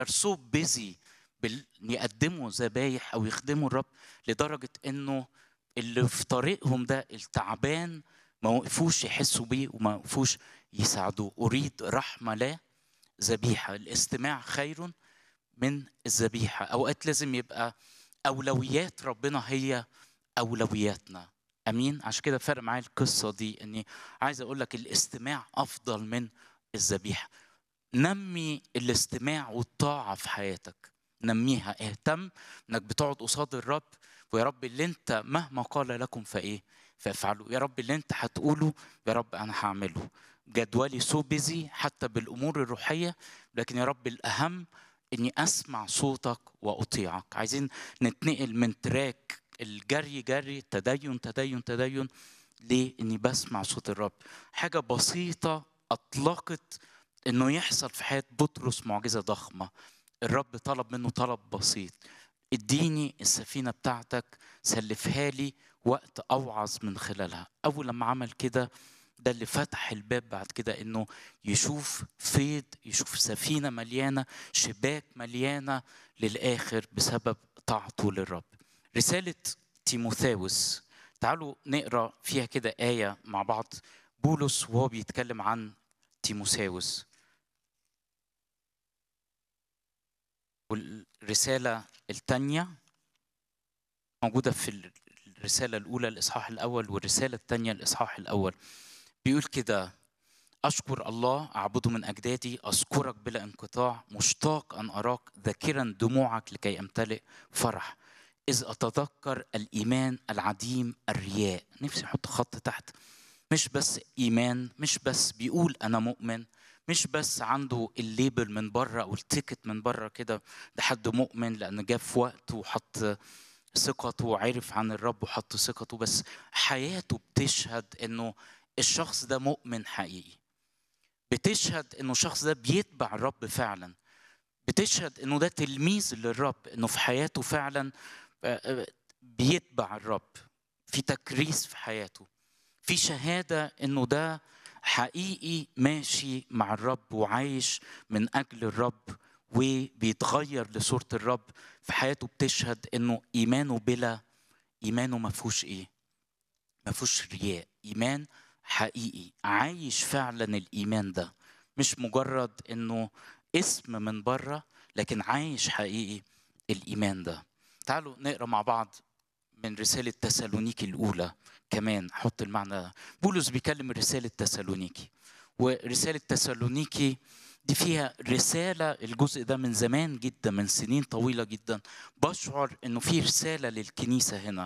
سو بيزي بال... يقدموا ذبايح او يخدموا الرب لدرجه انه اللي في طريقهم ده التعبان ما وقفوش يحسوا بيه وما وقفوش يساعدوه اريد رحمه لا ذبيحه الاستماع خير من الذبيحه اوقات لازم يبقى اولويات ربنا هي اولوياتنا امين عشان كده فرق معايا القصه دي اني عايز اقول لك الاستماع افضل من الذبيحه نمي الاستماع والطاعه في حياتك نميها اهتم انك بتقعد قصاد الرب ويا رب اللي انت مهما قال لكم فايه فافعلوا يا رب اللي انت هتقوله يا رب انا هعمله جدولي سو بيزي حتى بالامور الروحيه لكن يا رب الاهم اني اسمع صوتك واطيعك عايزين نتنقل من تراك الجري جري تدين تدين تدين ليه اني بسمع صوت الرب حاجه بسيطه اطلقت انه يحصل في حياه بطرس معجزه ضخمه الرب طلب منه طلب بسيط اديني السفينه بتاعتك سلفها لي وقت اوعظ من خلالها اول لما عمل كده ده اللي فتح الباب بعد كده انه يشوف فيض يشوف سفينه مليانه شباك مليانه للاخر بسبب طاعته للرب رساله تيموثاوس تعالوا نقرا فيها كده ايه مع بعض بولس وهو بيتكلم عن تيموثاوس والرساله الثانيه موجوده في الرساله الاولى الاصحاح الاول والرساله الثانيه الاصحاح الاول بيقول كده أشكر الله أعبده من أجدادي أذكرك بلا انقطاع مشتاق أن أراك ذاكرا دموعك لكي أمتلئ فرح إذ أتذكر الإيمان العديم الرياء نفسي أحط خط تحت مش بس إيمان مش بس بيقول أنا مؤمن مش بس عنده الليبل من بره أو التيكت من بره كده ده حد مؤمن لأن جاب في وقت وحط ثقته وعرف عن الرب وحط ثقته بس حياته بتشهد إنه الشخص ده مؤمن حقيقي بتشهد انه الشخص ده بيتبع الرب فعلا بتشهد انه ده تلميذ للرب انه في حياته فعلا بيتبع الرب في تكريس في حياته في شهاده انه ده حقيقي ماشي مع الرب وعايش من اجل الرب وبيتغير لصوره الرب في حياته بتشهد انه ايمانه بلا ايمانه ما فيهوش ايه ما فيهوش رياء ايمان حقيقي عايش فعلا الايمان ده مش مجرد انه اسم من بره لكن عايش حقيقي الايمان ده تعالوا نقرا مع بعض من رسالة تسالونيكي الأولى كمان حط المعنى ده بولس بيكلم رسالة تسالونيكي ورسالة تسالونيكي دي فيها رسالة الجزء ده من زمان جدا من سنين طويلة جدا بشعر انه في رسالة للكنيسة هنا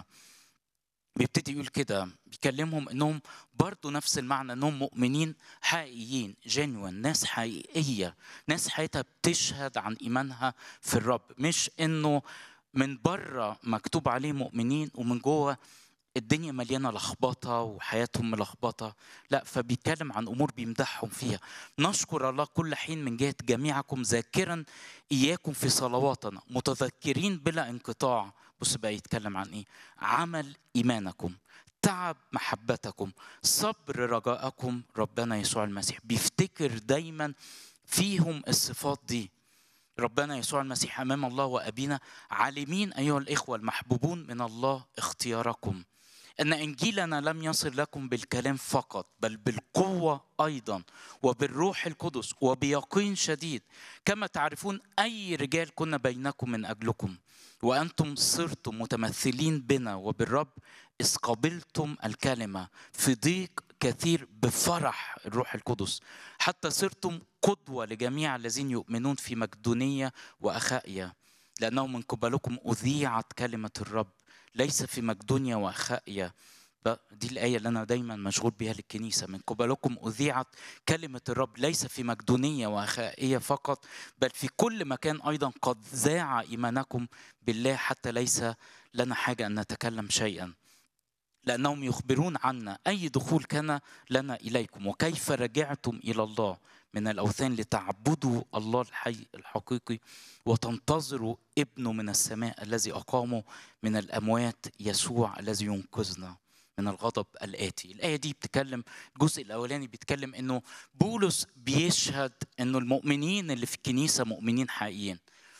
بيبتدي يقول كده بيكلمهم انهم برضو نفس المعنى انهم مؤمنين حقيقيين جينوين ناس حقيقيه ناس حياتها بتشهد عن ايمانها في الرب مش انه من بره مكتوب عليه مؤمنين ومن جوه الدنيا مليانه لخبطه وحياتهم ملخبطه لا فبيتكلم عن امور بيمدحهم فيها نشكر الله كل حين من جهه جميعكم ذاكرا اياكم في صلواتنا متذكرين بلا انقطاع بص بقى يتكلم عن ايه عمل ايمانكم تعب محبتكم صبر رجاءكم ربنا يسوع المسيح بيفتكر دايما فيهم الصفات دي ربنا يسوع المسيح امام الله وابينا عالمين ايها الاخوه المحبوبون من الله اختياركم ان انجيلنا لم يصل لكم بالكلام فقط بل بالقوه ايضا وبالروح القدس وبيقين شديد كما تعرفون اي رجال كنا بينكم من اجلكم وانتم صرتم متمثلين بنا وبالرب اذ قبلتم الكلمه في ضيق كثير بفرح الروح القدس حتى صرتم قدوه لجميع الذين يؤمنون في مقدونيه واخائيا لانه من قبلكم اذيعت كلمه الرب ليس في مقدونيا واخائيا دي الآية اللي أنا دايما مشغول بها للكنيسة من قبلكم أذيعت كلمة الرب ليس في مقدونية وأخائية فقط بل في كل مكان أيضا قد ذاع إيمانكم بالله حتى ليس لنا حاجة أن نتكلم شيئا لأنهم يخبرون عنا أي دخول كان لنا إليكم وكيف رجعتم إلى الله من الأوثان لتعبدوا الله الحي الحقيقي وتنتظروا ابنه من السماء الذي أقامه من الأموات يسوع الذي ينقذنا من الغضب الآتي الآية دي بتتكلم الجزء الأولاني بيتكلم إنه بولس بيشهد إنه المؤمنين اللي في الكنيسة مؤمنين حقيقيين